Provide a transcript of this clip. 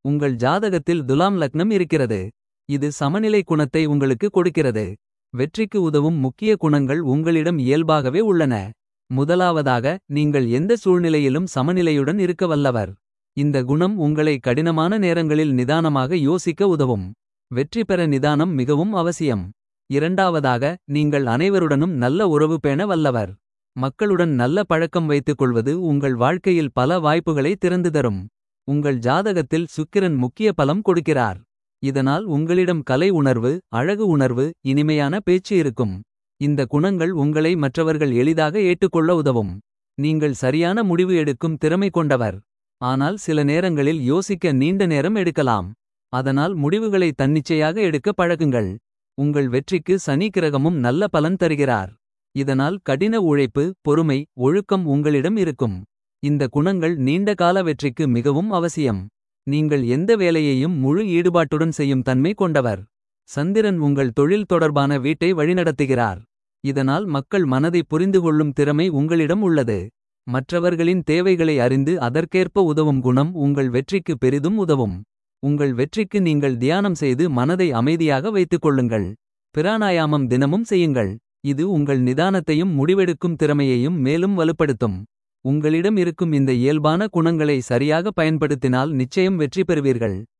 உங்கள் ஜாதகத்தில் துலாம் லக்னம் இருக்கிறது. இது சமநிலை குணத்தை உங்களுக்கு கொடுக்கிறது. வெற்றிக்கு உதவும் முக்கிய குணங்கள் உங்களிடம் இயல்பாகவே உள்ளன. முதலாவதாக நீங்கள் எந்த சூழ்நிலையிலும் சமநிலையுடன் இருக்க வல்லவர். இந்த குணம் உங்களை கடினமான நேரங்களில் நிதானமாக யோசிக்க உதவும். வெற்றி பெற நிதானம் மிகவும் அவசியம். இரண்டாவதாக நீங்கள் அனைவருடனும் நல்ல உறவு பேண வல்லவர். மக்களுடன் நல்ல பழக்கம் வைத்துக் கொள்வது உங்கள் வாழ்க்கையில் பல வாய்ப்புகளை திறந்து தரும். உங்கள் ஜாதகத்தில் சுக்கிரன் முக்கிய பலம் கொடுக்கிறார். இதனால் உங்களிடம் கலை உணர்வு அழகு உணர்வு இனிமையான பேச்சு இருக்கும். இந்த குணங்கள் உங்களை மற்றவர்கள் எளிதாக ஏற்றுக்கொள்ள உதவும். நீங்கள் சரியான முடிவு எடுக்கும் திறமை கொண்டவர். ஆனால் சில நேரங்களில் யோசிக்க நீண்ட நேரம் எடுக்கலாம். அதனால் முடிவுகளை தன்னிச்சையாக எடுக்க பழகுங்கள். உங்கள் வெற்றிக்கு சனி கிரகமும் நல்ல பலன் தருகிறார். இதனால் கடின உழைப்பு பொறுமை ஒழுக்கம் உங்களிடம் இருக்கும். இந்த குணங்கள் நீண்ட கால வெற்றிக்கு மிகவும் அவசியம். நீங்கள் எந்த வேலையையும் முழு ஈடுபாட்டுடன் செய்யும் தன்மை கொண்டவர். சந்திரன் உங்கள் தொழில் தொடர்பான வீட்டை வழிநடத்துகிறார். இதனால் மக்கள் மனதை புரிந்துகொள்ளும் திறமை உங்களிடம் உள்ளது. மற்றவர்களின் தேவைகளை அறிந்து அதற்கேற்ப உதவும் குணம் உங்கள் வெற்றிக்கு பெரிதும் உதவும். உங்கள் வெற்றிக்கு நீங்கள் தியானம் செய்து மனதை அமைதியாக வைத்துக் கொள்ளுங்கள். பிராணாயாமம் தினமும் செய்யுங்கள். இது உங்கள் நிதானத்தையும் முடிவெடுக்கும் திறமையையும் மேலும் வலுப்படுத்தும். உங்களிடம் இருக்கும் இந்த இயல்பான குணங்களை சரியாக பயன்படுத்தினால் நிச்சயம் வெற்றி பெறுவீர்கள்.